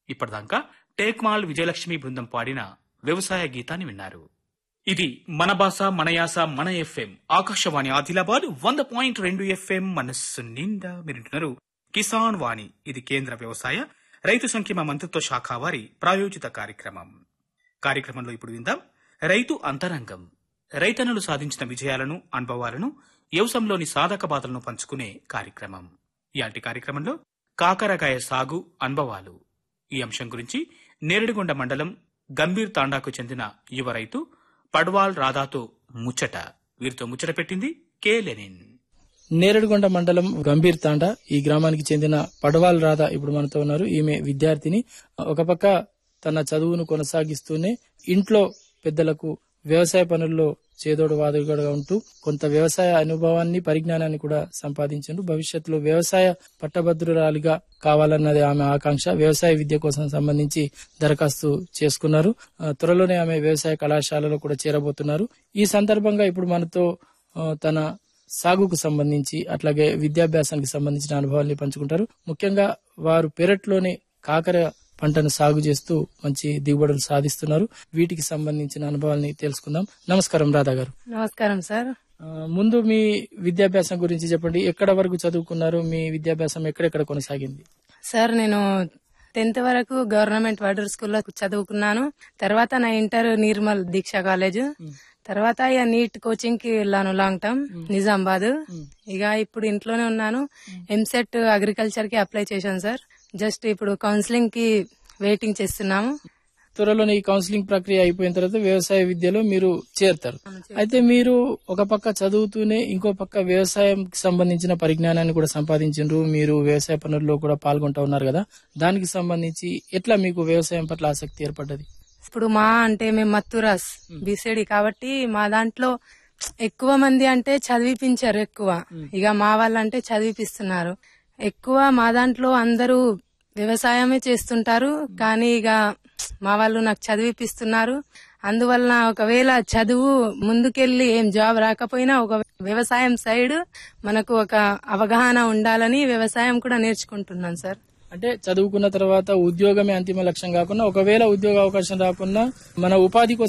ఇప్పటిదాకా టేక్మాల్ విజయలక్ష్మి బృందం పాడిన వ్యవసాయ గీతాన్ని విన్నారు ఇది మన భాష మన యాస మన ఎఫ్ఎం ఆకాశవాణి ఆదిలాబాద్ వంద పాయింట్ రెండు ఎఫ్ఎం మనస్సు నిండా మీరింటున్నారు కిసాన్ వాణి ఇది కేంద్ర వ్యవసాయ రైతు సంక్షేమ మంత్రిత్వ శాఖ వారి ప్రాయోజిత కార్యక్రమం కార్యక్రమంలో ఇప్పుడు విందాం రైతు అంతరంగం రైతన్నులు సాధించిన విజయాలను అనుభవాలను వ్యవసాయంలోని సాధక బాధలను పంచుకునే కార్యక్రమం ఇలాంటి కార్యక్రమంలో కాకరకాయ సాగు అనుభవాలు ఈ అంశం గురించి నేరేడుగొండ మండలం గంభీర్ తాండాకు చెందిన యువ రైతు పడ్వాల్ రాధాతో ముచ్చట వీరితో ముచ్చట పెట్టింది కె లెనిన్ నేరేడుగొండ మండలం గంభీర్ తాండా ఈ గ్రామానికి చెందిన పడవాల్ రాధ ఇప్పుడు మనతో ఉన్నారు ఈమె విద్యార్థిని ఒక పక్క తన చదువును కొనసాగిస్తూనే ఇంట్లో పెద్దలకు వ్యవసాయ పనుల్లో చేదోడు వాదుగా ఉంటూ కొంత వ్యవసాయ అనుభవాన్ని పరిజ్ఞానాన్ని కూడా సంపాదించారు భవిష్యత్తులో వ్యవసాయ పట్టభద్రురాలిగా కావాలన్నది ఆమె ఆకాంక్ష వ్యవసాయ విద్య కోసం సంబంధించి దరఖాస్తు చేసుకున్నారు ఆ, త్వరలోనే ఆమె వ్యవసాయ కళాశాలలో కూడా చేరబోతున్నారు ఈ సందర్భంగా ఇప్పుడు మనతో ఆ, తన సాగుకు సంబంధించి అట్లాగే విద్యాభ్యాసానికి సంబంధించిన అనుభవాల్ని పంచుకుంటారు ముఖ్యంగా వారు పెరట్లోనే కాకర పంటను సాగు చేస్తూ మంచి దిగుబడులు సాధిస్తున్నారు వీటికి సంబంధించిన అనుభవాల్ని తెలుసుకుందాం నమస్కారం రాధా గారు నమస్కారం సార్ ఆ, ముందు మీ విద్యాభ్యాసం గురించి చెప్పండి ఎక్కడ వరకు చదువుకున్నారు మీ విద్యాభ్యాసం ఎక్కడెక్కడ కొనసాగింది సార్ నేను టెన్త్ వరకు గవర్నమెంట్ వాటర్ స్కూల్లో చదువుకున్నాను తర్వాత నా ఇంటర్ నిర్మల్ దీక్ష కాలేజ్ తర్వాత ఇక నీట్ కోచింగ్ కి వెళ్ళాను లాంగ్ టర్మ్ నిజామాబాద్ ఇక ఇప్పుడు ఇంట్లోనే ఉన్నాను ఎంసెట్ అగ్రికల్చర్ కి అప్లై చేశాను సార్ జస్ట్ ఇప్పుడు కౌన్సిలింగ్ కి వెయిటింగ్ చేస్తున్నాము త్వరలోనే ఈ కౌన్సిలింగ్ ప్రక్రియ అయిపోయిన తర్వాత వ్యవసాయ విద్యలో మీరు చేరుతారు అయితే మీరు ఒక పక్క చదువుతూనే ఇంకో పక్క వ్యవసాయం సంబంధించిన పరిజ్ఞానాన్ని కూడా సంపాదించారు మీరు వ్యవసాయ పనుల్లో కూడా పాల్గొంటా ఉన్నారు కదా దానికి సంబంధించి ఎట్లా మీకు వ్యవసాయం పట్ల ఆసక్తి ఏర్పడ్డది ఇప్పుడు మా అంటే మేము మత్తురాస్ బీసీడీ కాబట్టి మా దాంట్లో ఎక్కువ మంది అంటే చదివిపించారు ఎక్కువ ఇక మా వాళ్ళంటే చదివిపిస్తున్నారు ఎక్కువ మా దాంట్లో అందరూ వ్యవసాయమే చేస్తుంటారు కానీ ఇక మా వాళ్ళు నాకు చదివిపిస్తున్నారు అందువలన ఒకవేళ చదువు ముందుకెళ్లి ఏం జాబ్ రాకపోయినా ఒక వ్యవసాయం సైడ్ మనకు ఒక అవగాహన ఉండాలని వ్యవసాయం కూడా నేర్చుకుంటున్నాను సార్ అంటే చదువుకున్న తర్వాత ఉద్యోగమే అంతిమ లక్ష్యం కాకుండా ఒకవేళ ఉద్యోగ అవకాశం రాకుండా మన ఉపాధి కోసం